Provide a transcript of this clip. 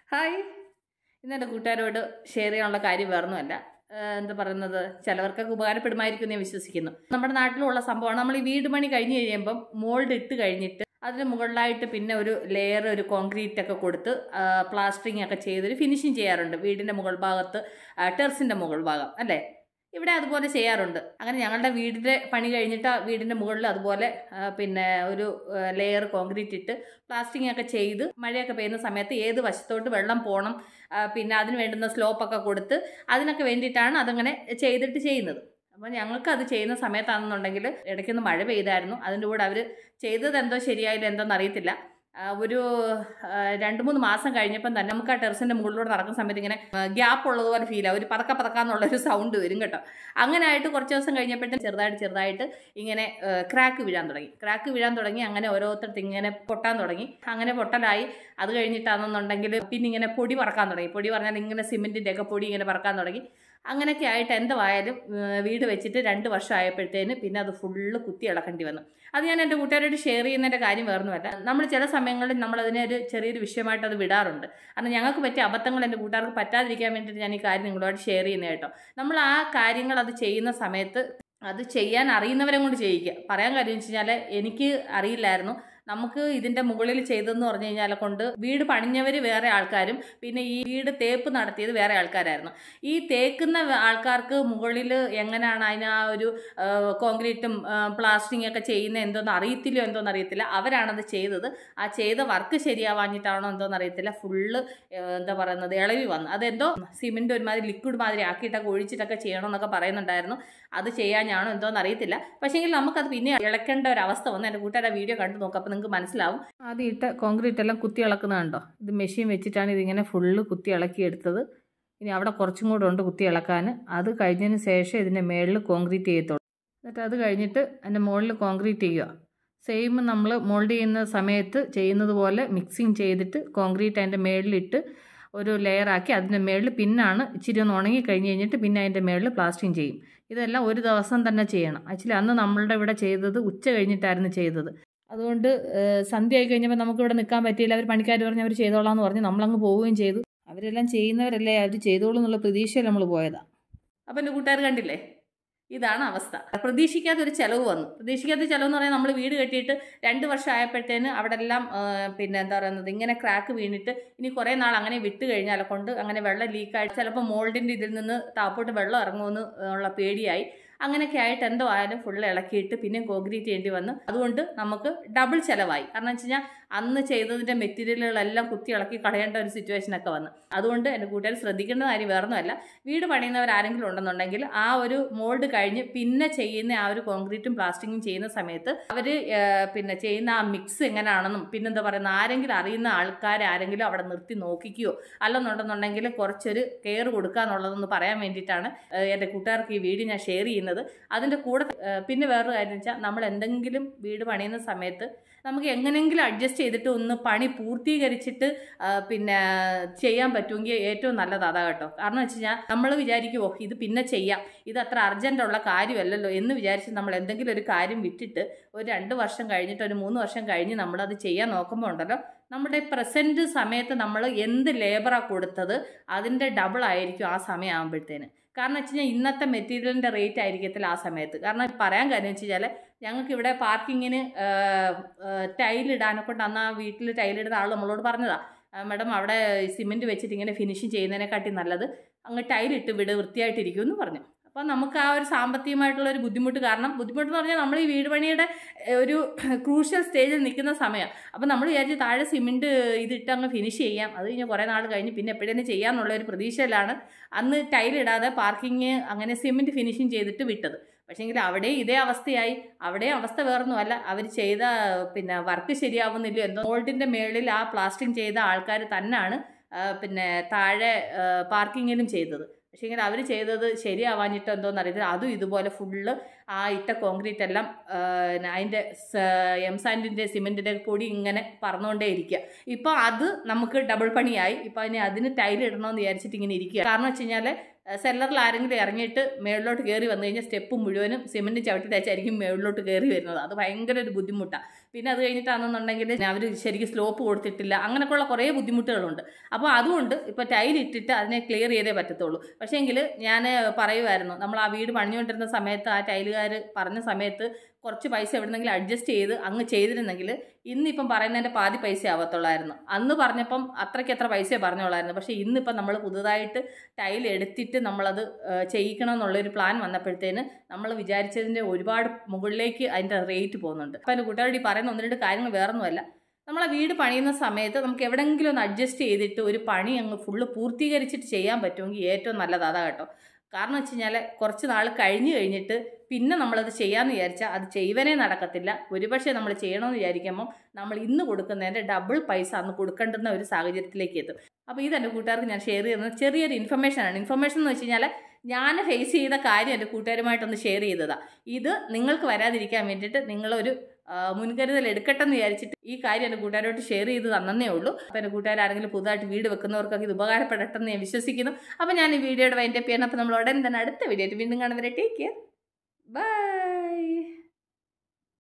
hi ഇന്ന് എൻ്റെ കൂട്ടുകാരോട് ഷെയർ ചെയ്യാനുള്ള കാര്യം വേറൊന്നുമല്ല ഏഹ് എന്താ പറയുന്നത് ചിലവർക്കൊക്കെ ഉപകാരപ്പെടുമായിരിക്കും എന്ന് ഞാൻ വിശ്വസിക്കുന്നു നമ്മുടെ നാട്ടിലുള്ള സംഭവമാണ് നമ്മൾ ഈ വീട് പണി കഴിഞ്ഞ് കഴിയുമ്പം മോൾഡ് ഇട്ട് കഴിഞ്ഞിട്ട് അതിന് മുകളിലായിട്ട് പിന്നെ ഒരു ലെയർ ഒരു കോൺക്രീറ്റ് ഒക്കെ കൊടുത്ത് പ്ലാസ്റ്ററിങ് ഒക്കെ ചെയ്തൊരു ഫിനിഷിങ് ചെയ്യാറുണ്ട് വീടിൻ്റെ മുകൾ ഭാഗത്ത് ടെറസിൻ്റെ മുകൾ ഭാഗം അല്ലേ ഇവിടെ അതുപോലെ ചെയ്യാറുണ്ട് അങ്ങനെ ഞങ്ങളുടെ വീടിൻ്റെ പണി കഴിഞ്ഞിട്ട് ആ വീടിൻ്റെ മുകളിൽ അതുപോലെ ആ, പിന്നെ ഒരു ലെയർ കോൺക്രീറ്റ് ഇട്ട് പ്ലാസ്റ്റിംഗ് ഒക്കെ ചെയ്ത് മഴയൊക്കെ പെയ്യുന്ന സമയത്ത് ഏത് വശത്തോട്ട് വെള്ളം പോകണം ആ, പിന്നെ അതിന് വേണ്ടുന്ന സ്ലോപ്പൊക്കെ കൊടുത്ത് അതിനൊക്കെ വേണ്ടിയിട്ടാണ് അതങ്ങനെ ചെയ്തിട്ട് ചെയ്യുന്നത് അപ്പോൾ ഞങ്ങൾക്ക് അത് ചെയ്യുന്ന സമയത്താണെന്നുണ്ടെങ്കിൽ ഇടയ്ക്കൊന്ന് മഴ പെയ്തായിരുന്നു അതിൻ്റെ കൂടെ അവർ ചെയ്തത് എന്തോ ശരിയായില്ല എന്തെന്ന് അറിയത്തില്ല ആ, ഒരു ആ, രണ്ട് മൂന്ന് മാസം കഴിഞ്ഞപ്പം തന്നെ നമുക്ക് ആ ടെറസിൻ്റെ മുകളിലൂടെ നടക്കുന്ന സമയത്ത് ഇങ്ങനെ ഗ്യാപ്പ് ഉള്ളതുപോലെ ഫീൽ ആവും ഒരു പതക്ക പതക്കാന്നുള്ളൊരു സൗണ്ട് വരും കേട്ടോ അങ്ങനെ ആയിട്ട് കുറച്ച് ദിവസം കഴിഞ്ഞപ്പോഴത്തേക്കും ചെറുതായിട്ട് ചെറുതായിട്ട് ഇങ്ങനെ ക്രാക്ക് വീഴാൻ തുടങ്ങി ക്രാക്ക് വീഴാൻ തുടങ്ങി അങ്ങനെ ഓരോരുത്തർക്ക് ഇങ്ങനെ പൊട്ടാൻ തുടങ്ങി അങ്ങനെ പൊട്ടലായി അത് കഴിഞ്ഞിട്ടാണെന്നുണ്ടെങ്കിൽ പിന്നെ ഇങ്ങനെ പൊടി പറക്കാൻ തുടങ്ങി പൊടി പറഞ്ഞാൽ ഇങ്ങനെ സിമെൻറ്റിൻ്റെ ഒക്കെ പൊടി ഇങ്ങനെ പറക്കാൻ തുടങ്ങി അങ്ങനെയൊക്കെ ആയിട്ട് എന്തായാലും ഏഹ്, വീട് വെച്ചിട്ട് രണ്ട് വർഷം ആയപ്പോഴത്തേന് പിന്നെ അത് ഫുള്ള് കുത്തി ഇളക്കേണ്ടി വന്നു അത് ഞാൻ എൻ്റെ കൂട്ടുകാരോട് ഷെയർ ചെയ്യുന്നതിൻ്റെ കാര്യം വേറൊന്നുമല്ല നമ്മൾ ചില സമയങ്ങളിൽ നമ്മൾ അതിനെ ഒരു ചെറിയൊരു വിഷയമായിട്ട് അത് വിടാറുണ്ട് കാരണം ഞങ്ങൾക്ക് പറ്റിയ അബദ്ധങ്ങൾ എൻ്റെ കൂട്ടുകാർക്ക് പറ്റാതിരിക്കാൻ വേണ്ടിയിട്ട് ഞാൻ ഈ കാര്യം നിങ്ങളോട് ഷെയർ ചെയ്യുന്നത് കേട്ടോ നമ്മൾ ആ കാര്യങ്ങൾ അത് ചെയ്യുന്ന സമയത്ത് അത് ചെയ്യാൻ അറിയുന്നവരെ കൊണ്ട് ചെയ്യിക്കുക പറയാൻ കാര്യം വെച്ച് കഴിഞ്ഞാൽ എനിക്ക് അറിയില്ലായിരുന്നു നമുക്ക് ഇതിൻ്റെ മുകളിൽ ചെയ്തതെന്ന് പറഞ്ഞു കഴിഞ്ഞാൽ കൊണ്ട് വീട് പണിഞ്ഞവർ വേറെ ആൾക്കാരും പിന്നെ ഈ വീട് തേപ്പ് നടത്തിയത് വേറെ ആൾക്കാരായിരുന്നു ഈ തേക്കുന്ന ആൾക്കാർക്ക് മുകളിൽ എങ്ങനെയാണ് അതിന് ആ ഒരു ആ, കോൺക്രീറ്റും ആ, പ്ലാസ്റ്ററിങ് ഒക്കെ ചെയ്യുന്ന എന്തോന്ന് അറിയത്തില്ലോ എന്തോന്ന് അറിയത്തില്ല അവരാണത് ചെയ്തത് ആ ചെയ്ത വർക്ക് ശരിയാവാഞ്ഞിട്ടാണോ എന്തോന്ന് അറിയത്തില്ല ഫുള്ള് എന്താ പറയുന്നത് ഇളവി വന്നു അതെന്തോ സിമെൻറ്റ് ഒരുമാതിരി ലിക്വിഡ് മാതിരി ആക്കിയിട്ടൊക്കെ ഒഴിച്ചിട്ടൊക്കെ ചെയ്യണമെന്നൊക്കെ പറയുന്നുണ്ടായിരുന്നു അത് ചെയ്യാനാണോ എന്തോന്ന് അറിയത്തില്ല പക്ഷേങ്കിൽ നമുക്കത് പിന്നെ ഇളക്കേണ്ട ഒരു അവസ്ഥ വന്ന് എൻ്റെ കൂട്ടുകാരെ വീഡിയോ കണ്ടു നോക്കാം അപ്പോൾ നിങ്ങൾക്ക് മനസ്സിലാവും ആദ്യം ഇട്ട കോൺക്രീറ്റ് എല്ലാം കുത്തി ഇളക്കുന്നതുണ്ടോ ഇത് മെഷീൻ വെച്ചിട്ടാണ് ഇതിങ്ങനെ ഫുള്ള് കുത്തി ഇളക്കിയെടുത്തത് ഇനി അവിടെ കുറച്ചും കൂടെ ഉണ്ട് കുത്തി ഇളക്കാൻ അത് കഴിഞ്ഞതിന് ശേഷം ഇതിൻ്റെ മേളിൽ കോൺക്രീറ്റ് ചെയ്യത്തുള്ളൂ എന്നിട്ട് അത് കഴിഞ്ഞിട്ട് അതിൻ്റെ മുകളിൽ കോൺക്രീറ്റ് ചെയ്യുക സെയിം നമ്മൾ മോൾഡ് ചെയ്യുന്ന സമയത്ത് ചെയ്യുന്നത് പോലെ മിക്സിങ് ചെയ്തിട്ട് കോൺക്രീറ്റ് അതിൻ്റെ മേളിലിട്ട് ഒരു ലെയറാക്കി അതിൻ്റെ മേളിൽ പിന്നാണ് ഇച്ചിരി ഒന്ന് ഉണങ്ങി കഴിഞ്ഞ് കഴിഞ്ഞിട്ട് പിന്നെ അതിൻ്റെ മേളിൽ പ്ലാസ്റ്റിങ് ചെയ്യും ഇതെല്ലാം ഒരു ദിവസം തന്നെ ചെയ്യണം ആക്ച്വലി അന്ന് നമ്മളുടെ ഇവിടെ ചെയ്തത് ഉച്ച കഴിഞ്ഞിട്ടായിരുന്നു ചെയ്തത് അതുകൊണ്ട് ഏഹ്, സന്ധ്യ ആയി കഴിഞ്ഞപ്പോൾ നമുക്ക് ഇവിടെ നിൽക്കാൻ പറ്റിയില്ല അവർ പണിക്കാർ പറഞ്ഞ് അവർ ചെയ്തോളാം എന്ന് പറഞ്ഞ് നമ്മളങ്ങ് പോവുകയും ചെയ്തു അവരെല്ലാം ചെയ്യുന്നവരല്ലേ അവർ ചെയ്തോളൂ എന്നുള്ള പ്രതീക്ഷയിൽ നമ്മൾ പോയതാണ് അപ്പം എൻ്റെ കൂട്ടുകാർ കണ്ടില്ലേ ഇതാണ് അവസ്ഥ പ്രതീക്ഷിക്കാത്ത ഒരു ചിലവ് വന്നു പ്രതീക്ഷിക്കാത്ത ചിലവ് എന്ന് പറഞ്ഞാൽ നമ്മൾ വീട് കെട്ടിയിട്ട് രണ്ട് വർഷം ആയപ്പോഴത്തേന് അവിടെ എല്ലാം ആ, പിന്നെ എന്താ പറയുന്നത് ഇങ്ങനെ ക്രാക്ക് വീണിട്ട് ഇനി കുറേ നാൾ അങ്ങനെ വിട്ട് കഴിഞ്ഞാൽ കൊണ്ട് അങ്ങനെ വെള്ളം ലീക്കായിട്ട് ചിലപ്പോൾ മോൾഡിൻ്റെ ഇതിൽ നിന്ന് താപ്പോട്ട് വെള്ളം ഇറങ്ങുമെന്ന് ഉള്ള പേടിയായി അങ്ങനെയൊക്കെ ആയിട്ട് എന്തോ ആയാലും ഫുള്ള് ഇളക്കിയിട്ട് പിന്നെ കോൺക്രീറ്റ് ചെയ്യേണ്ടി വന്നു അതുകൊണ്ട് നമുക്ക് ഡബിൾ ചിലവായി കാരണം വെച്ച് കഴിഞ്ഞാൽ അന്ന് ചെയ്തതിൻ്റെ മെറ്റീരിയലുകളെല്ലാം കുത്തി ഇളക്കി കളയേണ്ട ഒരു സിറ്റുവേഷനൊക്കെ വന്നു അതുകൊണ്ട് എൻ്റെ കൂട്ടുകാർ ശ്രദ്ധിക്കേണ്ട കാര്യം വേറൊന്നുമല്ല വീട് പണിയുന്നവർ ആരെങ്കിലും ഉണ്ടെന്നുണ്ടെങ്കിൽ ആ ഒരു മോൾഡ് കഴിഞ്ഞ് പിന്നെ ചെയ്യുന്ന ആ ഒരു കോൺക്രീറ്റും പ്ലാസ്റ്റിങ്ങും ചെയ്യുന്ന സമയത്ത് അവർ പിന്നെ ചെയ്യുന്ന ആ മിക്സ് എങ്ങനെയാണെന്നും പിന്നെന്താ പറയുന്ന ആരെങ്കിലും അറിയുന്ന ആൾക്കാരെ ആരെങ്കിലും അവിടെ നിർത്തി നോക്കിക്കുകയോ അല്ലെന്നുണ്ടെന്നുണ്ടെങ്കിൽ കുറച്ചൊരു കെയർ കൊടുക്കുക എന്നുള്ളതെന്ന് പറയാൻ വേണ്ടിയിട്ടാണ് ഏഹ്, എൻ്റെ കൂട്ടുകാർക്ക് ഈ വീഡിയോ ഞാൻ ഷെയർ ചെയ്യുന്നത് അതിൻ്റെ കൂടെ ഏഹ്, പിന്നെ വേറൊരു കാര്യം വെച്ചാൽ നമ്മൾ എന്തെങ്കിലും വീട് പണിയുന്ന സമയത്ത് നമുക്ക് എങ്ങനെയെങ്കിലും അഡ്ജസ്റ്റ് ചെയ്തിട്ട് ഒന്ന് പണി പൂർത്തീകരിച്ചിട്ട് ആ, പിന്നെ ചെയ്യാൻ പറ്റുമെങ്കിൽ ഏറ്റവും നല്ലത് അതാ കേട്ടോ കാരണം വെച്ച് കഴിഞ്ഞാൽ നമ്മൾ വിചാരിക്കുമോ ഇത് പിന്നെ ചെയ്യാം ഇത് അത്ര അർജൻ്റ് ഉള്ള കാര്യമല്ലല്ലോ എന്ന് വിചാരിച്ച് നമ്മൾ എന്തെങ്കിലും ഒരു കാര്യം വിട്ടിട്ട് ഒരു രണ്ട് വർഷം കഴിഞ്ഞിട്ട് ഒരു മൂന്ന് വർഷം കഴിഞ്ഞ് നമ്മളത് ചെയ്യാൻ നോക്കുമ്പോൾ ഉണ്ടല്ലോ നമ്മുടെ പ്രസൻറ്റ് സമയത്ത് നമ്മൾ എന്ത് ലേബറാണ് കൊടുത്തത് അതിൻ്റെ ഡബിൾ ആയിരിക്കും ആ സമയം ആകുമ്പോഴത്തേന് കാരണം വെച്ച് കഴിഞ്ഞാൽ ഇന്നത്തെ മെറ്റീരിയലിൻ്റെ റേറ്റ് ആയിരിക്കത്തില്ല ആ സമയത്ത് കാരണം പറയാൻ കാര്യം വെച്ച് കഴിഞ്ഞാൽ ഞങ്ങൾക്ക് ഇവിടെ പാർക്കിങ്ങിന് ടൈലിടാനെ കൊണ്ട് അന്ന് ആ വീട്ടിൽ ടൈലിടുന്ന ആൾ നമ്മളോട് പറഞ്ഞതാ ആ, മാഡം അവിടെ സിമെൻറ്റ് വെച്ചിട്ട് ഇങ്ങനെ ഫിനിഷിങ് ചെയ്യുന്നതിനെക്കാട്ടി നല്ലത് അങ്ങ് ടൈലിട്ട് വിട് വൃത്തിയായിട്ടിരിക്കും എന്ന് പറഞ്ഞു അപ്പോൾ നമുക്ക് ആ ഒരു സാമ്പത്തികമായിട്ടുള്ള ഒരു ബുദ്ധിമുട്ട് കാരണം ബുദ്ധിമുട്ട് എന്ന് പറഞ്ഞാൽ നമ്മൾ ഈ വീട് പണിയുടെ ഏഹ്, ഒരു ക്രൂഷ്യൽ സ്റ്റേജിൽ നിൽക്കുന്ന സമയം അപ്പോൾ നമ്മൾ വിചാരിച്ച് താഴെ സിമെൻറ്റ് ഇതിട്ട് അങ്ങ് ഫിനിഷ് ചെയ്യാം അത് കഴിഞ്ഞ് കുറേ നാൾ കഴിഞ്ഞ് പിന്നെ എപ്പോഴേലും ചെയ്യാമെന്നുള്ള ഒരു പ്രതീക്ഷയിലാണ് അന്ന് ടൈലിടാതെ പാർക്കിങ് അങ്ങനെ സിമെൻറ്റ് ഫിനിഷിങ് ചെയ്തിട്ട് വിട്ടത് പക്ഷേങ്കിൽ അവിടെ ഇതേ അവസ്ഥയായി അവിടെ അവസ്ഥ വേറൊന്നുമല്ല അവർ ചെയ്ത പിന്നെ വർക്ക് ശരിയാവുന്നില്ലയോ എന്തോ മോൾഡിൻ്റെ മേളിൽ ആ പ്ലാസ്റ്റിങ് ചെയ്ത ആൾക്കാർ തന്നെയാണ് ആ, പിന്നെ താഴെ പാർക്കിങ്ങിനും ചെയ്തത് പക്ഷേങ്കിൽ അവർ ചെയ്തത് ശരിയാവാഞ്ഞിട്ടോ എന്തോന്ന് അറിയത്തില്ല അതും ഇതുപോലെ ഫുള്ള് ആ ഇട്ട കോൺക്രീറ്റ് എല്ലാം അതിൻ്റെ എം സാൻഡിൻ്റെ സിമെൻറ്റിൻ്റെ പൊടി ഇങ്ങനെ പറന്നുകൊണ്ടേ ഇരിക്കുക ഇപ്പോൾ അത് നമുക്ക് ഡബിൾ പണിയായി ഇപ്പോൾ അതിന് അതിന് ടൈൽ ഇടണമെന്ന് വിചാരിച്ചിട്ട് ഇങ്ങനെ ഇരിക്കുക കാരണം വെച്ച് കഴിഞ്ഞാൽ സെല്ലറിൽ ആരെങ്കിലും ഇറങ്ങിയിട്ട് മേളിലോട്ട് കയറി വന്നു കഴിഞ്ഞാൽ സ്റ്റെപ്പ് മുഴുവനും സിമെൻറ്റ് ചവിട്ടി തേച്ചായിരിക്കും മേളിലോട്ട് കയറി വരുന്നത് അത് ഭയങ്കര ഒരു ബുദ്ധിമുട്ടാണ് പിന്നെ അത് കഴിഞ്ഞിട്ടാണെന്നുണ്ടെങ്കിൽ അവർ ശരിക്കും സ്ലോപ്പ് കൊടുത്തിട്ടില്ല അങ്ങനെയൊക്കെയുള്ള കുറേ ബുദ്ധിമുട്ടുകളുണ്ട് അപ്പോൾ അതുകൊണ്ട് ഇപ്പോൾ ടൈൽ ഇട്ടിട്ട് അതിനെ ക്ലിയർ ചെയ്തേ പറ്റത്തുള്ളൂ പക്ഷേങ്കിൽ ഞാൻ പറയുമായിരുന്നു നമ്മൾ ആ വീട് പണിഞ്ഞുകൊണ്ടിരുന്ന സമയത്ത് ആ ടൈലുകാർ പറഞ്ഞ സമയത്ത് കുറച്ച് പൈസ എവിടെന്നെങ്കിലും അഡ്ജസ്റ്റ് ചെയ്ത് അങ്ങ് ചെയ്തിരുന്നെങ്കിൽ ഇന്നിപ്പം പറയുന്നതിൻ്റെ പാതി പൈസ ആവത്തുള്ളായിരുന്നു അന്ന് പറഞ്ഞപ്പം അത്രയ്ക്ക് എത്ര പൈസ പറഞ്ഞോളായിരുന്നു പക്ഷേ ഇന്നിപ്പം നമ്മൾ പുതുതായിട്ട് ടൈൽ എടുത്തിട്ട് നമ്മളത് ഏഹ്, ചെയ്യിക്കണം എന്നുള്ളൊരു പ്ലാൻ വന്നപ്പോഴത്തേന് നമ്മൾ വിചാരിച്ചതിൻ്റെ ഒരുപാട് മുകളിലേക്ക് അതിൻ്റെ റേറ്റ് പോകുന്നുണ്ട് അപ്പം എൻ്റെ കൂട്ടുകാരോട് ഈ പറയുന്ന ഒന്ന് രണ്ട് കാര്യങ്ങൾ വേറൊന്നുമല്ല നമ്മളെ വീട് പണിയുന്ന സമയത്ത് നമുക്ക് എവിടെയെങ്കിലും ഒന്ന് അഡ്ജസ്റ്റ് ചെയ്തിട്ട് ഒരു പണി അങ്ങ് ഫുള്ള് പൂർത്തീകരിച്ചിട്ട് ചെയ്യാൻ പറ്റുമെങ്കിൽ ഏറ്റവും നല്ലത് അതാ കേട്ടോ കാരണം വെച്ച് കഴിഞ്ഞാൽ കുറച്ച് നാൾ കഴിഞ്ഞ് കഴിഞ്ഞിട്ട് പിന്നെ നമ്മളത് ചെയ്യാമെന്ന് വിചാരിച്ചാൽ അത് ചെയ്യുവനേ നടക്കത്തില്ല ഒരുപക്ഷെ നമ്മൾ ചെയ്യണമെന്ന് വിചാരിക്കുമ്പം നമ്മൾ ഇന്ന് കൊടുക്കുന്നതിൻ്റെ ഡബിൾ പൈസ അന്ന് കൊടുക്കേണ്ടുന്ന ഒരു സാഹചര്യത്തിലേക്ക് എത്തും അപ്പോൾ ഇത് എൻ്റെ കൂട്ടുകാർക്ക് ഞാൻ ഷെയർ ചെയ്യുന്നത് ചെറിയൊരു ഇൻഫർമേഷനാണ് ഇൻഫർമേഷൻ എന്ന് വെച്ച് കഴിഞ്ഞാൽ ഞാൻ ഫേസ് ചെയ്ത കാര്യം എൻ്റെ കൂട്ടുകാരുമായിട്ടൊന്ന് ഷെയർ ചെയ്തതാണ് ഇത് നിങ്ങൾക്ക് വരാതിരിക്കാൻ വേണ്ടിയിട്ട് നിങ്ങളൊരു ആ, മുൻകരുതൽ എടുക്കട്ടെ എന്ന് വിചാരിച്ചിട്ട് ഈ കാര്യം എൻ്റെ കൂട്ടുകാരോട്ട് ഷെയർ ചെയ്ത് തന്നേ ഉള്ളൂ അപ്പോൾ എൻ്റെ കൂട്ടുകാർ ആരെങ്കിലും പുതുതായിട്ട് വീട് വെക്കുന്നവർക്കൊക്കെ ഇത് ഉപകാരപ്പെടട്ടെ എന്ന് ഞാൻ വിശ്വസിക്കുന്നു അപ്പോൾ ഞാൻ ഈ വീഡിയോയുടെ വൈൻഡപ്പ് ചെയ്യണം അപ്പോൾ നമ്മൾ ഉടൻ തന്നെ അടുത്ത വീഡിയോ ആയിട്ട് വീണ്ടും കാണുന്നവരെ ടേക്ക് കെയർ ബൈ